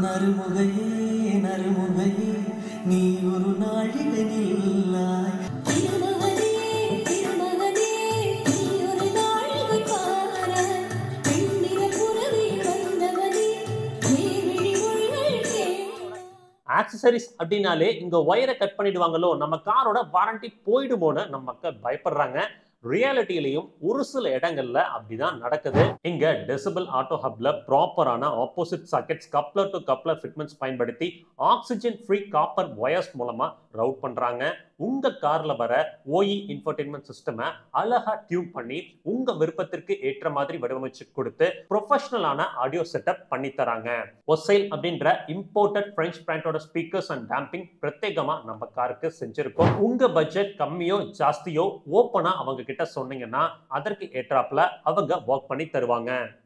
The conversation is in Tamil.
நறுமுகையே நறுமுகையே நீ ஒரு நாழிகை நில்லாய் திருமகனே திருமகனே நீ ஒரு நாழிகை பார பெண்ணிற புறவில் வந்தவனே நேர்விழி மொழிகள் கேள ஆக்சசரிஸ் அப்படின்னாலே இங்க ஒயரை கட் பண்ணிடுவாங்களோ நம்ம காரோட வாரண்டி போயிடுமோன்னு நம்ம மக்கள் பயப்படுறாங்க ரியாலிட்டியிலையும் ஒரு சில இடங்கள்ல அப்படிதான் நடக்குது இங்க டெசிபிள் ஆட்டோ ஹப்ல ப்ராப்பரான opposite sockets coupler to coupler fitments பயன்படுத்தி ஆக்சிஜன் ஃப்ரீ காப்பர் ஒயர்ஸ் மூலமா ரவுட் பண்றாங்க உங்க கார்ல வர ஓஇ இன்ஃபர்டைன்மெண்ட் சிஸ்டமை அழகா டியூன் பண்ணி உங்க விருப்பத்திற்கு ஏற்ற மாதிரி வடிவமைச்சு கொடுத்து ப்ரொஃபஷனலான ஆடியோ செட்டப் பண்ணி தராங்க ஒசைல் அப்படின்ற இம்போர்ட்டட் பிரெஞ்ச் பிராண்டோட ஸ்பீக்கர்ஸ் அண்ட் டேம்பிங் பிரத்யேகமா நம்ம காருக்கு செஞ்சிருக்கோம் உங்க பட்ஜெட் கம்மியோ ஜாஸ்தியோ ஓப்பனா அவங்க கிட்ட சொன்னீங்கன்னா அதற்கு ஏற்றாப்புல அவங்க ஒர்க் பண்ணி தருவாங்க